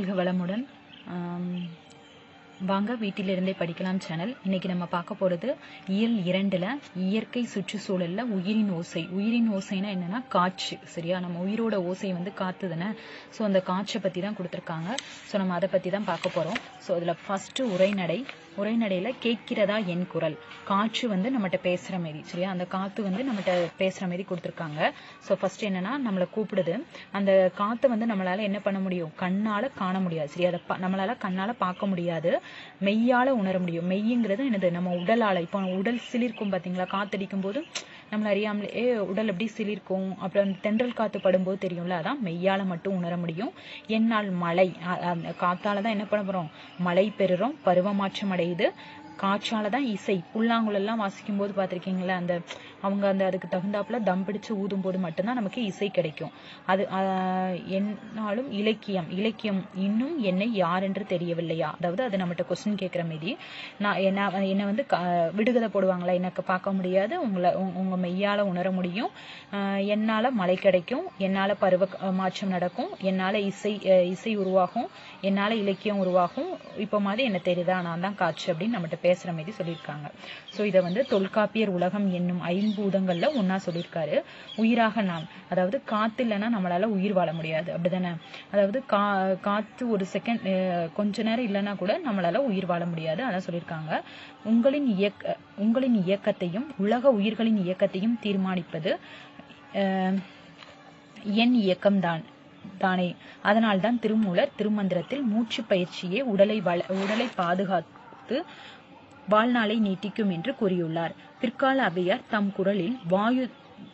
வாழ்க வளமுடன் ஆம், வாங்க வீட்டிலிருந்தே படிக்கலாம் சேனல் இன்னைக்கு நம்ம பார்க்க போறது இயல் இரண்டுல இயற்கை சுற்றுச்சூழல்ல உயிரின் ஓசை உயிரின் ஓசைனா என்னன்னா காற்று சரியா நம்ம உயிரோட ஓசை வந்து காத்து தானே ஸோ அந்த காற்றை பத்தி தான் கொடுத்துருக்காங்க ஸோ நம்ம அதை பத்தி தான் பார்க்க போறோம் ஸோ அதுல ஃபர்ஸ்ட் உரைநடை உரைநடையில கேட்கிறதா என் குரல் காற்று வந்து நம்மகிட்ட பேசுற மாதிரி சரியா அந்த காத்து வந்து நம்மகிட்ட பேசுற மாதிரி கொடுத்துருக்காங்க ஸோ ஃபர்ஸ்ட் என்னன்னா நம்மளை கூப்பிடுது அந்த காத்தை வந்து நம்மளால என்ன பண்ண முடியும் கண்ணால காண முடியாது சரியா அதை ப- நம்மளால கண்ணால பார்க்க முடியாது மெய்யால உணர முடியும் மெய்யுங்கிறது என்னது நம்ம உடலால இப்போ உடல் சிலிர்க்கும் பாத்தீங்களா காத்தடிக்கும் போது நம்மள அறியாமலே ஏ, உடல் எப்படி சிலிர்க்கும் அப்புறம் அந்த தென்றல் காத்து படும்போது தெரியும்ல அதான் மெய்யால மட்டும் உணர முடியும் என்னால் மழை அ- அந்த காத்தால தான் என்ன பண்ண போறோம் மழை பெறுறோம் பருவமாற்றம் அடையுது காற்றால தான் இசை புல்லாங்குழல்லாம் வாசிக்கும் போது பார்த்திருக்கீங்களா அந்த அவங்க அந்த அதுக்கு தகுந்தாப்புல தம் பிடிச்சு ஊதும் போது மட்டும்தான் நமக்கு இசை கிடைக்கும் அது ஆஹ், என்னாலும் இலக்கியம் இலக்கியம் இன்னும் என்னை யார் என்று தெரியவில்லையா அதாவது அது நம்மகிட்ட கொஸ்டின் கேட்குற மாரி நான் என்ன என்னை வந்து க- விடுகதை போடுவாங்களா எனக்கு பார்க்க முடியாது உங்களை உங்க- உங்க மெய்யால உணர முடியும் ஆஹ், என்னால மழை கிடைக்கும் என்னால பருவ க- மாற்றம் நடக்கும் என்னால இசை அஹ், இசை உருவாகும் என்னால இலக்கியம் உருவாகும் இப்போ மாதிரி என்ன தெரியுதா நான் தான் காற்று அப்படின்னு நம்மகிட்ட பேசுற மாதிரி சொல்லியிருக்காங்க ஸோ இதை வந்து தொல்காப்பியர் உலகம் என்னும் ஐம்பூதங்கள்ல ஒண்ணா சொல்லியிருக்காரு உயிராக நான் அதாவது காத்து இல்லைன்னா நம்மளால உயிர் வாழ முடியாது அப்படிதானே அதாவது கா காத்து ஒரு செகண்ட் கொஞ்ச நேரம் இல்லைன்னா கூட நம்மளால உயிர் வாழ முடியாது அதான் சொல்லியிருக்காங்க உங்களின் இயக்க உங்களின் இயக்கத்தையும் உலக உயிர்களின் இயக்கத்தையும் தீர்மானிப்பது அஹ், என் இயக்கம்தான் தானே அதனால்தான் திருமூலர் திருமந்திரத்தில் மூச்சு பயிற்சியே உடலை வள உடலை பாதுகாத்து வாழ்நாளை நீட்டிக்கும் என்று கூறியுள்ளார் பிற்கால அவையார் தம் குரலில் வாயு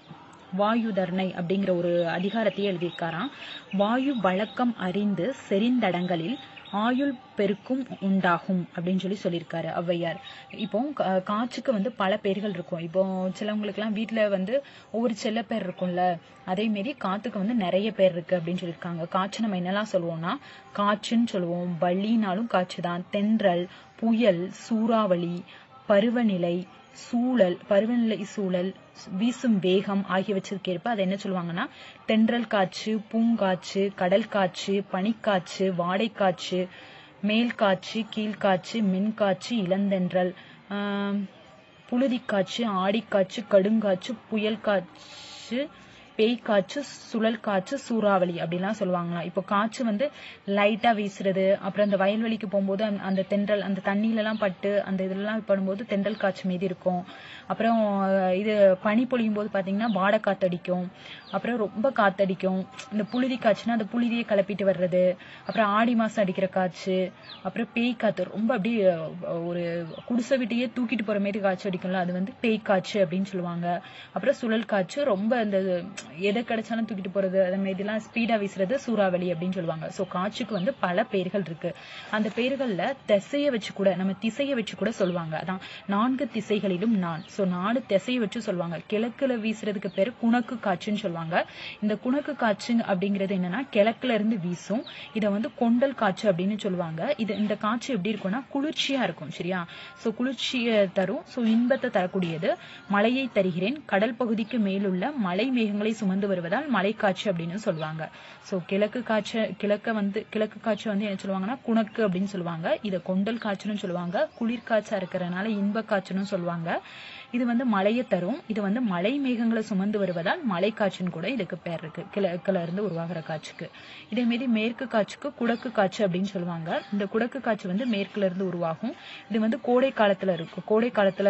வாயுதர்ணை அப்படிங்கிற ஒரு அதிகாரத்தையே எழுதியிருக்காராம் வாயு வழக்கம் அறிந்து செறிந்தடங்களில் ஆயுள் பெருக்கும் உண்டாகும் அப்படின்னு சொல்லி சொல்லியிருக்காரு ஔவையார் இப்போ கா- காற்றுக்கு வந்து பல பேர்கள் இருக்கும் இப்போ சிலவங்களுக்குலாம் வீட்ல வந்து ஒவ்வொரு செல்ல பேர் இருக்கும்ல அதே மாரி காத்துக்கு வந்து நிறைய பேர் இருக்கு அப்படின்னு சொல்லியிருக்காங்க காற்று நம்ம என்னெல்லாம் சொல்லுவோம்னா காற்றுன்னு சொல்லுவோம் வள்ளினாலும் காற்று தான் தென்றல் புயல் சூறாவளி பருவநிலை சூழல் பருவநிலை சூழல் வீசும் வேகம் ஆகியவற்றிற்கு ஏற்ப அதை என்ன சொல்லுவாங்கன்னா தென்றல் காற்று பூங்காற்று கடல் காற்று பனிக்காற்று வாடைக்காற்று மேல் காற்று கீழ்காற்று மின்காற்று இளந்தென்றல் ஆம், புழுதிக்காற்று ஆடிக்காற்று கடுங்காற்று புயல் காற்று பேய்க்காற்று சுழல் காற்று சூறாவளி அப்படிலாம் சொல்லுவாங்களாம் இப்போ காற்று வந்து லைட்டா வீசுறது அப்புறம் அந்த வயல்வெளிக்கு போகும்போது அந்த- அந்த தென்றல் அந்த தண்ணியில எல்லாம் பட்டு அந்த இதெல்லாம் படும்போது தென்றல் காற்று மீதி இருக்கும் அப்புறம் அஹ், இது பனி பொழியும் போது பாத்தீங்கன்னா வாடை காத்தடிக்கும் அப்புறம் ரொம்ப காத்தடிக்கும் இந்த புழுதி காற்றுனா அந்த புழுதியை கிளப்பிட்டு வர்றது அப்புறம் ஆடி மாசம் அடிக்கிற காற்று அப்புறம் பேய் காத்து ரொம்ப அப்படியே அஹ், ஒரு குடிசை வீட்டையே தூக்கிட்டு போற மாதிரி காற்று அடிக்கும்ல அது வந்து பேய் காற்று அப்படின்னு சொல்லுவாங்க அப்புறம் சுழல் காற்று ரொம்ப இந்த எதை கிடைச்சாலும் தூக்கிட்டு போறது அந்த மாதிரிலாம் ஸ்பீடா வீசுறது சூறாவளி அப்படின்னு சொல்லுவாங்க சோ காற்றுக்கு வந்து பல பெயர்கள் இருக்கு அந்த பெயர்கள்ல திசையை வச்சு கூட நம்ம திசையை வச்சு கூட சொல்லுவாங்க அதான் நான்கு திசைகளிலும் நான் சோ நாலு திசையை வச்சு சொல்லுவாங்க கிழக்குல வீசுறதுக்கு பேரு குணக்கு காற்றுன்னு சொல்லுவாங்க இந்த குணக்கு காற்று அப்படிங்கிறது என்னன்னா கிழக்குல இருந்து வீசும் இதை வந்து கொண்டல் காற்று அப்படின்னு சொல்லுவாங்க இது இந்த காற்று எப்படி இருக்கும்னா குளிர்ச்சியா இருக்கும் சரியா சோ குளிர்ச்சியை தரும் சோ இன்பத்தை தரக்கூடியது மழையை தருகிறேன் கடல் பகுதிக்கு மேலுள்ள மலை மேகங்களை சுமந்து வருவதால் மலைக்காற்று அப்படின்னு சொல்லுவாங்க சோ கிழக்கு காற்று கிழக்க வந்து கிழக்கு காற்று வந்து என்ன சொல்லுவாங்கன்னா குணக்கு அப்படின்னு சொல்லுவாங்க இதை கொண்டல் காற்றுன்னு சொல்லுவாங்க குளிர்காற்றா இருக்கிறதுனால இன்ப காற்றுன்னு சொல்லுவாங்க இது வந்து மழையை தரும் இது வந்து மலை மேகங்களை சுமந்து வருவதால் மலைக்காற்றுன்னு கூட இதுக்கு பேர் இருக்கு கிழக்குல இருந்து உருவாகிற காற்றுக்கு இதே மாதிரி மேற்கு காற்றுக்கு குடக்கு காற்று அப்படின்னு சொல்லுவாங்க இந்த குடக்கு காற்று வந்து மேற்குல இருந்து உருவாகும் இது வந்து கோடை காலத்துல இருக்கும் கோடை காலத்துல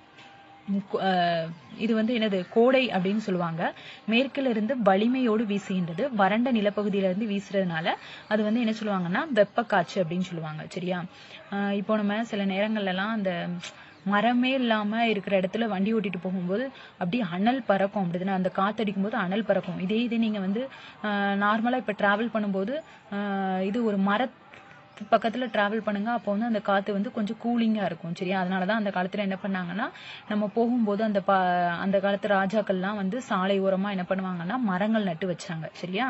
ம், கு- அஹ், இது வந்து என்னது கோடை அப்படின்னு சொல்லுவாங்க மேற்குல இருந்து வலிமையோடு வீசுகின்றது வறண்ட நிலப்பகுதியில இருந்து வீசுறதுனால அது வந்து என்ன சொல்லுவாங்கன்னா வெப்ப காற்று அப்படின்னு சொல்லுவாங்க சரியா அஹ், இப்போ நம்ம சில நேரங்கள்ல எல்லாம் அந்த மரமே இல்லாம இருக்கிற இடத்துல வண்டி ஓட்டிட்டு போகும்போது அப்படியே அனல் பறக்கும் அப்படிதானே அந்த காத்தடிக்கும் போது அனல் பறக்கும் இதே இது நீங்க வந்து நார்மலா இப்ப டிராவல் பண்ணும்போது அஹ், இது ஒரு மர பக்கத்துல டிராவல் பண்ணுங்க அப்போ வந்து அந்த காத்து வந்து கொஞ்சம் கூலிங்கா இருக்கும் சரியா அதனாலதான் அந்த காலத்துல என்ன பண்ணாங்கன்னா நம்ம போகும்போது அந்த ப அந்த காலத்து ராஜாக்கள்லாம் வந்து சாலை ஓரமா என்ன பண்ணுவாங்கன்னா மரங்கள் நட்டு வச்சாங்க சரியா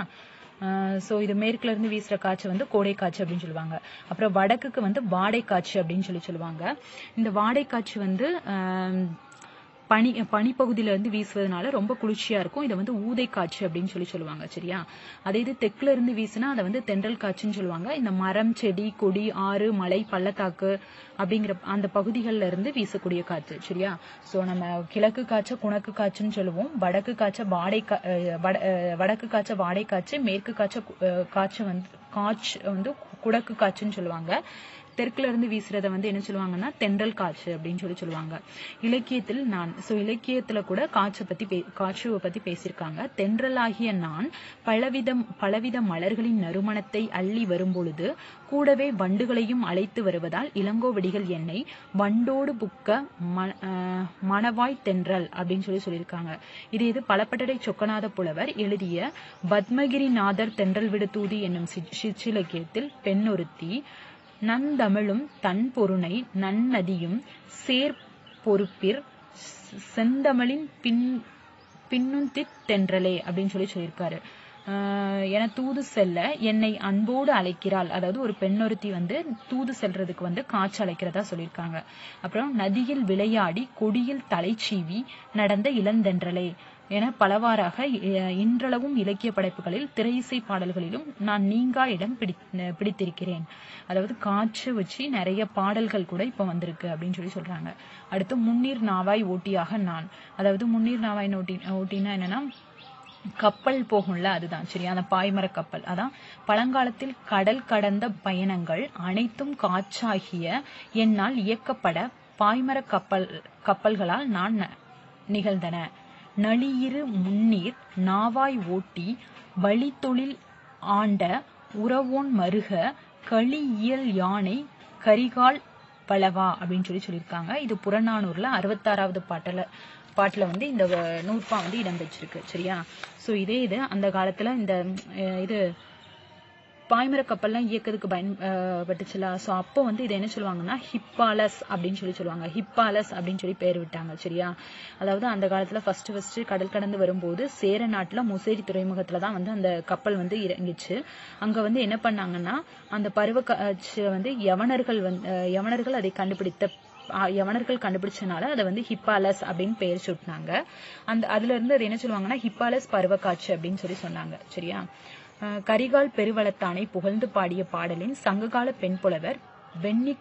சோ இது மேற்குல இருந்து வீசுற காற்று வந்து கோடை காற்று அப்படின்னு சொல்லுவாங்க அப்புறம் வடக்குக்கு வந்து வாடை காற்று அப்படின்னு சொல்லி சொல்லுவாங்க இந்த வாடை காற்று வந்து ஆஹ் பனி பனிப்பகுதியில இருந்து வீசுவதனால ரொம்ப குளிர்ச்சியா இருக்கும் இதை வந்து ஊதை காற்று அப்படின்னு சொல்லி சொல்லுவாங்க சரியா அதே இது தெற்குல இருந்து வீசுனா அதை வந்து தென்றல் காற்றுன்னு சொல்லுவாங்க இந்த மரம் செடி கொடி ஆறு மலை பள்ளத்தாக்கு அப்படிங்கிற அந்த பகுதிகளில் இருந்து வீசக்கூடிய காற்று சரியா சோ நம்ம கிழக்கு காற்ற குணக்கு காற்றுன்னு சொல்லுவோம் வடக்கு காற்ற வாடை கா- அஹ் வட- அஹ் வடக்கு காற்ற வாடை காற்று மேற்கு காற்ற கு- அஹ் காற்று வந்து காற்று வந்து குடக்கு காற்றுன்னு சொல்லுவாங்க தெற்குல இருந்து வீசுறத வந்து என்ன சொல்லுவாங்கன்னா தென்றல் காற்று அப்படின்னு சொல்லி சொல்லுவாங்க இலக்கியத்தில் நான் சோ இலக்கியத்துல கூட காற்றை பத்தி பே- காற்றுவை பத்தி பேசியிருக்காங்க தென்றலாகிய நான் பலவிதம் பலவித மலர்களின் நறுமணத்தை அள்ளி வரும்பொழுது கூடவே வண்டுகளையும் அழைத்து வருவதால் இளங்கோவடிகள் என்னை வண்டோடு புக்க ம- ஆஹ் மணவாய் தென்றல் அப்படின்னு சொல்லி சொல்லியிருக்காங்க இது இது பலப்பட்டடை சொக்கநாத புலவர் எழுதிய பத்மகிரிநாதர் தென்றல் விடு தூதி என்னும் சி- சிற்றிலக்கியத்தில் பெண்ணொருத்தி நந்தமிழும் தன் பொருணை நன்னதியும் சேர் பொறுப்பிற் செ- செந்தமிழின் பின் பின்னுந்தித் தென்றலே அப்படின்னு சொல்லி சொல்லியிருக்காரு ஆஹ் என தூது செல்ல என்னை அன்போடு அழைக்கிறாள் அதாவது ஒரு பெண்ணொருத்தி வந்து தூது செல்றதுக்கு வந்து காய்ச்சி அழைக்கிறதா சொல்லியிருக்காங்க அப்புறம் நதியில் விளையாடி கொடியில் தலை சீவி நடந்த இளந்தென்றலே என பலவாறாக இ- இன்றளவும் இலக்கிய படைப்புகளில் திரையிசை பாடல்களிலும் நான் நீங்கா இடம் பிடி பிடித்திருக்கிறேன் அதாவது காற்று வச்சு நிறைய பாடல்கள் கூட இப்ப வந்திருக்கு அப்படின்னு சொல்லி சொல்றாங்க அடுத்து முன்னீர் நாவாய் ஓட்டியாக நான் அதாவது முன்னீர் நாவாய் ஓட்டி ஓட்டினா என்னன்னா கப்பல் போகும்ல அதுதான் சரியா அந்த பாய்மர கப்பல் அதான் பழங்காலத்தில் கடல் கடந்த பயணங்கள் அனைத்தும் காற்றாகிய என்னால் இயக்கப்பட பாய்மர கப்பல் கப்பல்களால் நான் ந- நிகழ்ந்தன நளியிரு முன்னீர் நாவாய் ஓட்டி வழித்தொழில் ஆண்ட உறவோன் மருக களி இயல் யானை கரிகால் பலவா அப்படின்னு சொல்லி சொல்லியிருக்காங்க இது புறநானூர்ல அறுபத்தாறாவது பாட்டுல பாட்டுல வந்து இந்த வ- நூற்பா வந்து இடம்பெற்றிருக்கு சரியா சோ இதே இது அந்த காலத்துல இந்த அஹ், இது பாய்மர கப்பல்லாம் இயக்கத்துக்கு பயன் அஹ், பட்டுச்சுல சோ அப்போ வந்து இதை என்ன சொல்லுவாங்கன்னா ஹிப்பாலஸ் அப்படின்னு சொல்லி சொல்லுவாங்க ஹிப்பாலஸ் அப்படின்னு சொல்லி பேர் விட்டாங்க சரியா அதாவது அந்த காலத்துல ஃபர்ஸ்ட் ஃபர்ஸ்ட் கடல் கடந்து வரும்போது சேர நாட்டுல முசேரி துறைமுகத்துல தான் வந்து அந்த கப்பல் வந்து இறங்கிச்சு அங்க வந்து என்ன பண்ணாங்கன்னா அந்த பருவ காட்சியை வந்து யவனர்கள் வந்து அஹ், யவனர்கள் அதை கண்டுபிடித்த ஆ- யவனர்கள் கண்டுபிடிச்சனால அதை வந்து ஹிப்பாலஸ் அப்படின்னு பெயர் சூட்டினாங்க அந்த அதுல இருந்து அது என்ன சொல்லுவாங்கன்னா ஹிப்பாலஸ் பருவக்காட்சி அப்படின்னு சொல்லி சொன்னாங்க சரியா அஹ் கரிகால் பெருவளத்தானை புகழ்ந்து பாடிய பாடலின் சங்ககால பெண் புலவர் வெண்ணி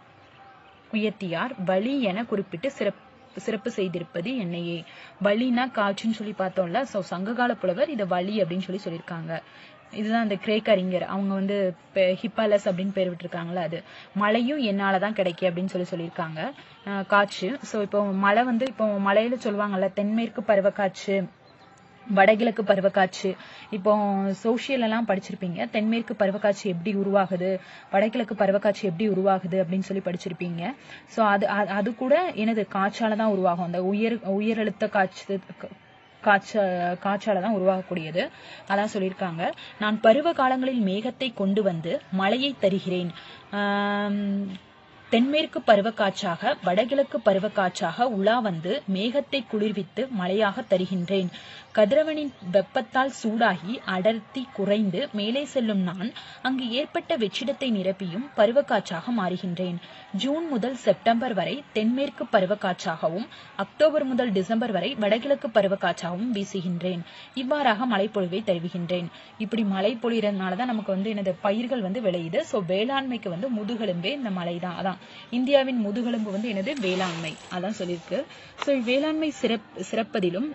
குயத்தியார் வலி என குறிப்பிட்டு சிறப்பு சிறப்பு செய்திருப்பது என்னையே வலினா காற்றுன்னு சொல்லி பார்த்தோம்ல சோ சங்ககால புலவர் இத வலி அப்படின்னு சொல்லி சொல்லியிருக்காங்க இதுதான் அந்த கிரேக் அறிஞர் அவங்க வந்து பெ- ஹிப்பாலஸ் அப்படின்னு பேர் விட்டுருக்காங்களா அது மழையும் என்னாலதான் கிடைக்கும் அப்படின்னு சொல்லி சொல்லியிருக்காங்க அஹ் காற்று சோ இப்போ மழை வந்து இப்போ மலையில சொல்லுவாங்கல்ல தென்மேற்கு பருவக்காற்று வடகிழக்கு பருவக்காற்று இப்போ சோஷியல் எல்லாம் படிச்சிருப்பீங்க தென்மேற்கு பருவக்காட்சி எப்படி உருவாகுது வடகிழக்கு பருவக்காட்சி எப்படி உருவாகுது அப்படின்னு சொல்லி படிச்சிருப்பீங்க சோ அது அது- அது கூட எனது காற்றால தான் உருவாகும் அந்த உயர் உயரழுத்த காற்று காற்ற காற்றால தான் உருவாகக்கூடியது அதான் சொல்லியிருக்காங்க நான் பருவ காலங்களில் மேகத்தை கொண்டு வந்து மழையை தருகிறேன் ஆம், தென்மேற்கு பருவக்காற்றாக வடகிழக்கு பருவக்காற்றாக உலா வந்து மேகத்தை குளிர்வித்து மழையாக தருகின்றேன் கதிரவனின் வெப்பத்தால் சூடாகி அடர்த்தி குறைந்து மேலே செல்லும் நான் அங்கு ஏற்பட்ட வெற்றிடத்தை நிரப்பியும் பருவக்காற்றாக மாறுகின்றேன் ஜூன் முதல் செப்டம்பர் வரை தென்மேற்கு பருவக்காற்றாகவும் அக்டோபர் முதல் டிசம்பர் வரை வடகிழக்கு பருவக்காற்றாகவும் வீசுகின்றேன் இவ்வாறாக மழைப்பொழிவை தருவுகின்றேன் இப்படி மழை பொழியறதுனால தான் நமக்கு வந்து எனது பயிர்கள் வந்து விளையுது சோ வேளாண்மைக்கு வந்து முதுகெலும்பே இந்த மழை தான் அதான் இந்தியாவின் முதுகெலும்பு வந்து என்னது வேளாண்மை அதான் சொல்லியிருக்கு சோ வேளாண்மை சிறப் சிறப்பதிலும்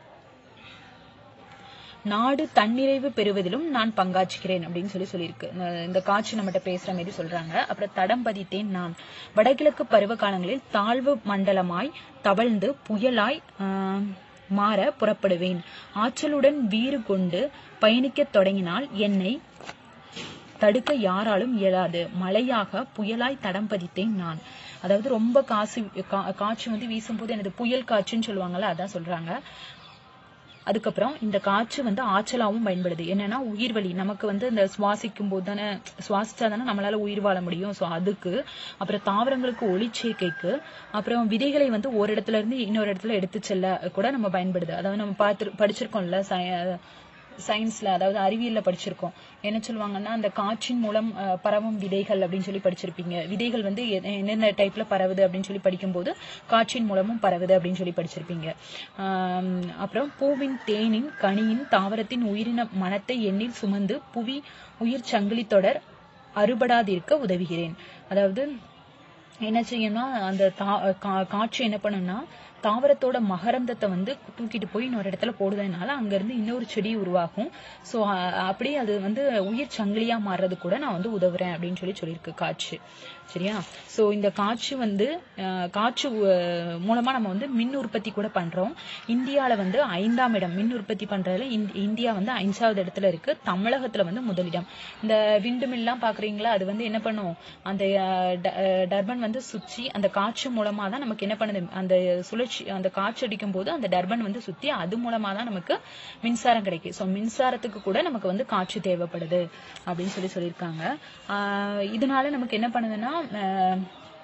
நாடு தன்னிறைவு பெறுவதிலும் நான் பங்காற்றுகிறேன் அப்படின்னு சொல்லி சொல்லியிருக்கு அஹ் இந்த காட்சி நம்மகிட்ட பேசுற மாதிரி சொல்றாங்க அப்புறம் தடம் பதித்தேன் நான் வடகிழக்கு பருவ காலங்களில் தாழ்வு மண்டலமாய் தவழ்ந்து புயலாய் ஆஹ், மாற புறப்படுவேன் ஆற்றலுடன் வீறு கொண்டு பயணிக்கத் தொடங்கினால் என்னை தடுக்க யாராலும் இயலாது மழையாக புயலாய் தடம் பதித்தேன் நான் அதாவது ரொம்ப காசு கா- காற்று வந்து வீசும்போது எனது புயல் காற்றுன்னு சொல்லுவாங்கல்ல அதான் சொல்றாங்க அதுக்கப்புறம் இந்த காற்று வந்து ஆற்றலாவும் பயன்படுது என்னன்னா உயிர் வலி நமக்கு வந்து இந்த சுவாசிக்கும் போது தானே சுவாசிச்சா தானே நம்மளால உயிர் வாழ முடியும் சோ அதுக்கு அப்புறம் தாவரங்களுக்கு ஒளிச்சேர்க்கைக்கு அப்புறம் விதைகளை வந்து ஒரு இடத்துல இருந்து இன்னொரு இடத்துல எடுத்து செல்ல கூட நம்ம பயன்படுது அதாவது நம்ம பார்த்து படிச்சிருக்கோம்ல சய- சயின்ஸ்ல அதாவது அறிவியல்ல படிச்சிருக்கோம் என்ன சொல்லுவாங்கன்னா அந்த காற்றின் மூலம் அஹ், பரவும் விதைகள் அப்படின்னு சொல்லி படிச்சிருப்பீங்க விதைகள் வந்து எ- என்னென்ன டைப்ல பரவுது அப்படின்னு சொல்லி படிக்கும்போது காற்றின் மூலமும் பரவுது அப்படின்னு சொல்லி படிச்சிருப்பீங்க ஆம், அப்புறம் பூவின் தேனின் கனியின் தாவரத்தின் உயிரின மனத்தை எண்ணில் சுமந்து புவி உயிர் சங்கிலி தொடர் அறுபடாதிருக்க உதவுகிறேன் அதாவது என்ன செய்யும்னா அந்த தா- கா- காற்று என்ன பண்ணும்னா தாவரத்தோட மகரந்தத்தை வந்து தூக்கிட்டு போய் இன்னொரு இடத்துல போடுறதுனால அங்க இருந்து இன்னொரு செடி உருவாகும் சோ அப்படியே அது வந்து உயிர் சங்கிலியா மாறுறது கூட நான் வந்து உதவுறேன் அப்படின்னு சொல்லி சொல்லியிருக்கு காற்று சரியா சோ இந்த காற்று வந்து அஹ், காற்று அஹ், மூலமா நம்ம வந்து மின் உற்பத்தி கூட பண்றோம் இந்தியால வந்து ஐந்தாம் இடம் மின் உற்பத்தி பண்றதுல இந்- இந்தியா வந்து ஐந்தாவது இடத்துல இருக்கு தமிழகத்துல வந்து முதலிடம் இந்த விண்டு மில்லாம் பாக்குறீங்களா அது வந்து என்ன பண்ணும் அந்த அஹ், ட- அஹ், டர்பன் வந்து சுற்றி அந்த காற்று மூலமா தான் நமக்கு என்ன பண்ணுது அந்த சுழற்சி அந்த காற்று அடிக்கும் போது அந்த டர்பன் வந்து சுத்தி அது மூலமா தான் நமக்கு மின்சாரம் கிடைக்கும் சோ மின்சாரத்துக்கு கூட நமக்கு வந்து காற்று தேவைப்படுது அப்படின்னு சொல்லி சொல்லியிருக்காங்க ஆஹ் இதனால நமக்கு என்ன பண்ணுதுன்னா ஆஹ்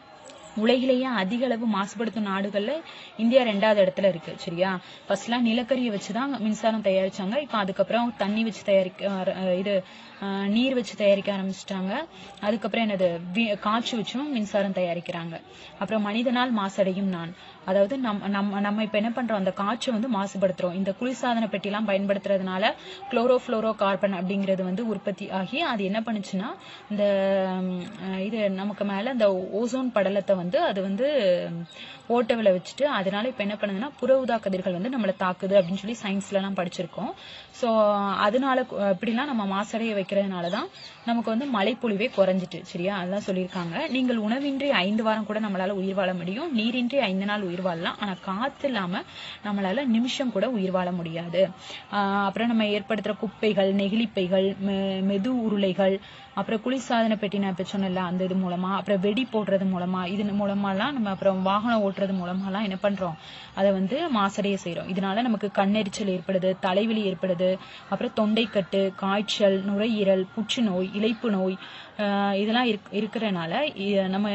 உலகிலேயே அதிக அளவு மாசுபடுத்தும் நாடுகள்ல இந்தியா ரெண்டாவது இடத்துல இருக்கு சரியா ஃபர்ஸ்ட்லாம் நிலக்கரியை வச்சுதான் மின்சாரம் தயாரிச்சாங்க இப்ப அதுக்கப்புறம் தண்ணி வச்சு தயாரிக்க அஹ் இது அஹ் நீர் வச்சு தயாரிக்க ஆரம்பிச்சிட்டாங்க அதுக்கப்புறம் என்னது வி- காற்று வச்சும் மின்சாரம் தயாரிக்கிறாங்க அப்புறம் மனிதனால் மாசடையும் நான் அதாவது நம்ம நம்ம நம்ம இப்ப என்ன பண்றோம் அந்த காற்றை வந்து மாசுபடுத்துறோம் இந்த குளிர்சாதன பெட்டி எல்லாம் பயன்படுத்துறதுனால குளோரோஃப்ளோரோ கார்பன் அப்படிங்கிறது வந்து உற்பத்தி ஆகி அது என்ன பண்ணுச்சுன்னா இந்த ம், அஹ் இது நமக்கு மேல இந்த ஓசோன் படலத்தை வந்து அது வந்து ம், ஓட்ட விழ வச்சுட்டு அதனால இப்ப என்ன பண்ணுதுன்னா புற ஊதா கதிர்கள் வந்து நம்மள தாக்குது அப்படின்னு சொல்லி சயின்ஸ்ல எல்லாம் படிச்சிருக்கோம் சோ அதனால கு- இப்படிலாம் நம்ம மாசடைய வைக்கிறதுனாலதான் நமக்கு வந்து மழைப்பொழிவே குறைஞ்சிட்டு சரியா அதான் சொல்லியிருக்காங்க நீங்கள் உணவின்றி ஐந்து வாரம் கூட நம்மளால உயிர் வாழ முடியும் நீரின்றி ஐந்து நாள் உயிர் வாழலாம் ஆனா காத்து இல்லாம நம்மளால நிமிஷம் கூட உயிர் வாழ முடியாது ஆஹ் அப்புறம் நம்ம ஏற்படுத்துற குப்பைகள் நெகிழிப்பைகள் மெ- மெது உருளைகள் அப்புறம் குளிர்சாதன பெட்டி நான் இப்ப சொன்னேன்ல அந்த இது மூலமா அப்புறம் வெடி போடுறது மூலமா இது மூலமாலாம் நம்ம அப்புறம் வாகனம் ஓட்டுறது மூலமாலாம் என்ன பண்றோம் அதை வந்து மாசடைய செய்றோம் இதனால நமக்கு கண்ணெரிச்சல் ஏற்படுது தலைவலி ஏற்படுது அப்புறம் தொண்டைக்கட்டு காய்ச்சல் நுரையீரல் புற்றுநோய் இளைப்பு நோய் ஆஹ் இதெல்லாம் இருக்- இருக்கறனால இ- நம்ம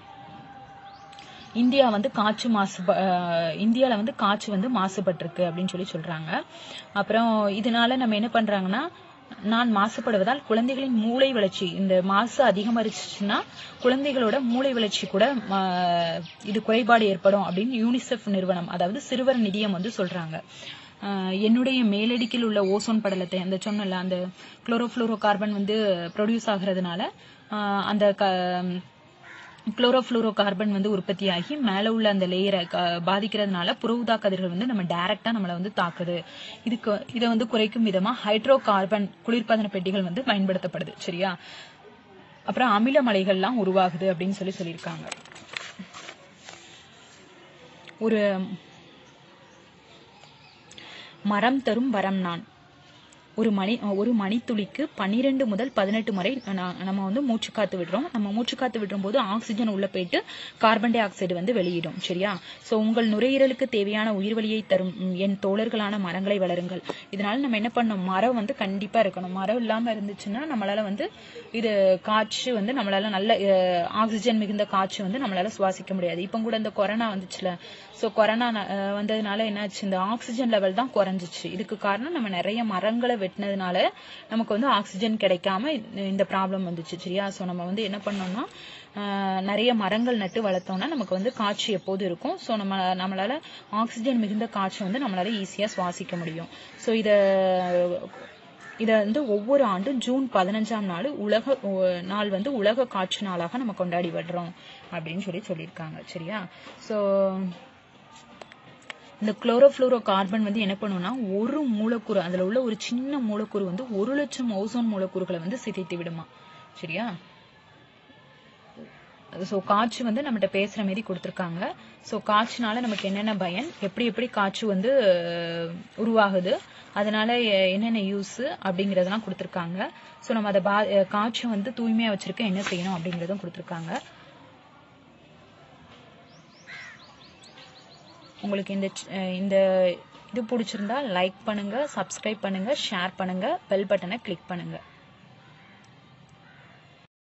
இந்தியா வந்து காற்று மாசு இந்தியால வந்து காற்று வந்து மாசுபட்டிருக்கு அப்படின்னு சொல்லி சொல்றாங்க அப்புறம் இதனால நம்ம என்ன பண்றாங்கன்னா நான் மாசுபடுவதால் குழந்தைகளின் மூளை வளர்ச்சி இந்த மாசு அதிகமாயிருச்சுன்னா குழந்தைகளோட மூளை வளர்ச்சி கூட ஆ, இது குறைபாடு ஏற்படும் அப்படின்னு யூனிசெஃப் நிறுவனம் அதாவது சிறுவர் நிதியம் வந்து சொல்றாங்க ஆஹ் என்னுடைய மேலடிக்கில் உள்ள ஓசோன் படலத்தை அந்த சொன்னல அந்த குளோரோஃப்ளோரோ கார்பன் வந்து ப்ரொடியூஸ் ஆகுறதுனால ஆஹ் அந்த க- குளோரோஃப்ளோரோ கார்பன் வந்து உற்பத்தியாகி மேல உள்ள அந்த லேயரை பாதிக்கிறதுனால புற ஊதா கதிர்கள் வந்து நம்ம டைரக்டா நம்மள வந்து தாக்குது இதுக்கு இதை வந்து குறைக்கும் விதமா ஹைட்ரோ கார்பன் குளிர்பதன பெட்டிகள் வந்து பயன்படுத்தப்படுது சரியா அப்புறம் அமில மலைகள்லாம் உருவாகுது அப்படின்னு சொல்லி சொல்லியிருக்காங்க ஒரு மரம் தரும் வரம் நான் ஒரு மணி ஒரு மணித்துளிக்கு பன்னிரெண்டு முதல் பதினெட்டு முறை நா- நம்ம வந்து மூச்சு காத்து விடுறோம் நம்ம மூச்சு காத்து விடுறும் போது ஆக்சிஜன் உள்ள போயிட்டு கார்பன் டை ஆக்சைடு வந்து வெளியிடும் சரியா சோ உங்கள் நுரையீரலுக்கு தேவையான உயிர்வலியை தரும் ம், என் தோழர்களான மரங்களை வளருங்கள் இதனால நம்ம என்ன பண்ணணும் மரம் வந்து கண்டிப்பா இருக்கணும் மரம் இல்லாம இருந்துச்சுன்னா நம்மளால வந்து இது காற்று வந்து நம்மளால நல்ல அஹ், ஆக்சிஜன் மிகுந்த காற்று வந்து நம்மளால சுவாசிக்க முடியாது இப்ப கூட இந்த கொரோனா வந்துச்சுல சோ கொரோனா ந- அஹ், வந்ததுனால என்னாச்சு இந்த ஆக்சிஜன் லெவல் தான் குறைஞ்சிச்சு இதுக்கு காரணம் நம்ம நிறைய மரங்களை வெட்டினதுனால நமக்கு வந்து ஆக்சிஜன் கிடைக்காம இந்த- இந்த ப்ராப்ளம் வந்துச்சு சரியா சோ நம்ம வந்து என்ன பண்ணோம்னா ஆஹ், நிறைய மரங்கள் நட்டு வளர்த்தோம்னா நமக்கு வந்து காற்று எப்போதும் இருக்கும் சோ நம்ம நம்மளால ஆக்சிஜன் மிகுந்த காற்று வந்து நம்மளால ஈஸியா சுவாசிக்க முடியும் சோ இத இத வந்து ஒவ்வொரு ஆண்டும் ஜூன் பதினஞ்சாம் நாள் உலக ஒ- நாள் வந்து உலக காற்று நாளாக நம்ம கொண்டாடி வர்றோம் அப்படின்னு சொல்லி சொல்லியிருக்காங்க சரியா சோ இந்த குளோரோஃப்ளோரோ கார்பன் வந்து என்ன பண்ணும்னா ஒரு மூலக்கூறு அதுல உள்ள ஒரு சின்ன மூலக்கூறு வந்து ஒரு லட்சம் ஓசோன் மூலக்கூறுகளை வந்து சிதைத்து விடுமா சரியா சோ காற்று வந்து நம்மகிட்ட பேசுற மாதிரி கொடுத்திருக்காங்க சோ காற்றுனால நமக்கு என்னென்ன பயன் எப்படி எப்படி காற்று வந்து அஹ், உருவாகுது அதனால எ- என்னென்ன யூஸ் அப்படிங்கறதெல்லாம் கொடுத்திருக்காங்க சோ நம்ம அதை பா- அஹ், காற்றை வந்து தூய்மையா வச்சிருக்க என்ன செய்யணும் அப்படிங்கறதும் கொடுத்திருக்காங்க உங்களுக்கு இந்த ச்- அஹ் இந்த இது பிடிச்சிருந்தா லைக் பண்ணுங்க சப்ஸ்கிரைப் பண்ணுங்க ஷேர் பண்ணுங்க பெல் பட்டனை கிளிக் பண்ணுங்க